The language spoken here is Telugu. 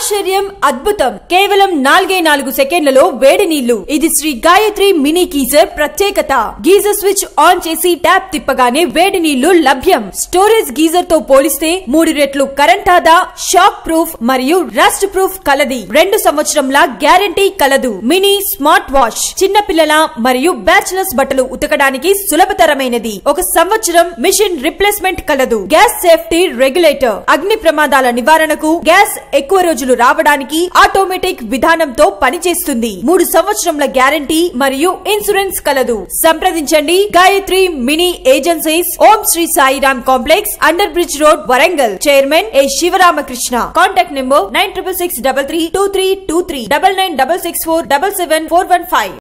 ఆశ్చర్యం అద్భుతం కేవలం నాలుగే నాలుగు సెకండ్లలో వేడి నీళ్లు ఇది శ్రీ గాయత్రి మినీ గీజర్ ప్రత్యేకత గీజర్ స్విచ్ ఆన్ చేసి ట్యాప్ తిప్పగానే వేడి నీళ్లు లభ్యం స్టోరేజ్ గీజర్ తో పోలిస్తే మూడు రెట్లు కరెంట్ ఆదా షాక్ ప్రూఫ్ మరియు రస్ట్ ప్రూఫ్ కలది రెండు సంవత్సరంల గ్యారంటీ కలదు మినీ స్మార్ట్ వాష్ చిన్న పిల్లల మరియు బ్యాచిలర్స్ బట్టలు ఉతకడానికి సులభతరమైనది ఒక సంవత్సరం మిషన్ రిప్లేస్మెంట్ కలదు గ్యాస్ సేఫ్టీ రెగ్యులేటర్ అగ్ని ప్రమాదాల నివారణకు గ్యాస్ ఎక్కువ రోజులు రావడానికి ఆటోమేటిక్ విధానంతో పనిచేస్తుంది మూడు సంవత్సరంల గ్యారంటీ మరియు ఇన్సూరెన్స్ కలదు సంప్రదించండి Gayatri mini agencies Om Shri Sairam complex under bridge road Warangal chairman A Sivaramakrishna contact number nine triple six double three two three two three double nine double six four double seven four one five